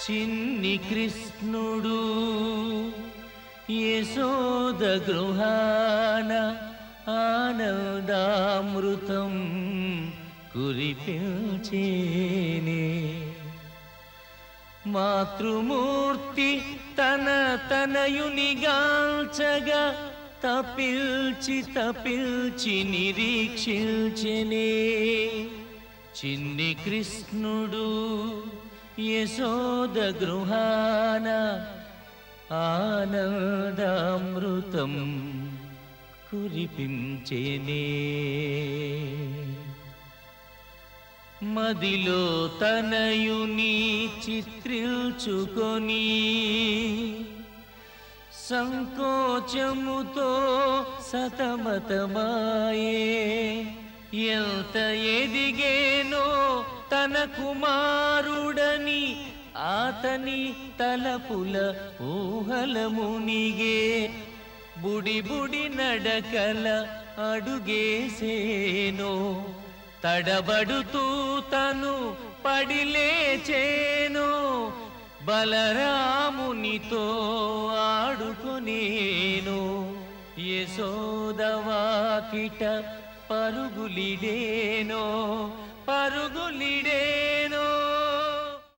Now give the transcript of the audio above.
చిన్ని కృష్ణుడు యశోద గృహాన ఆనందామృతం కురిపించేనే మాతృమూర్తి తన తనయునిగాల్చగా తపిల్చి తపిల్చి నిరీక్షించెనే చిన్ని కృష్ణుడు యశోద గృహాన ఆనందామృతం కురిపించేనే మదిలో తనయుని చిత్రించుకొని సంకోచముతో సతమతమాయే ఎంత ఎదిగేనో తన కుమారుడని ఆతని తలపుల ఊహల మునిగే బుడి బుడి నడకల అడుగేసేనో తడబడుతూ తను పడిలేచేనో బలరామునితో ఆడుకునేను యశోదవాకిట పరుగులిడేనో పరుగులిడేనో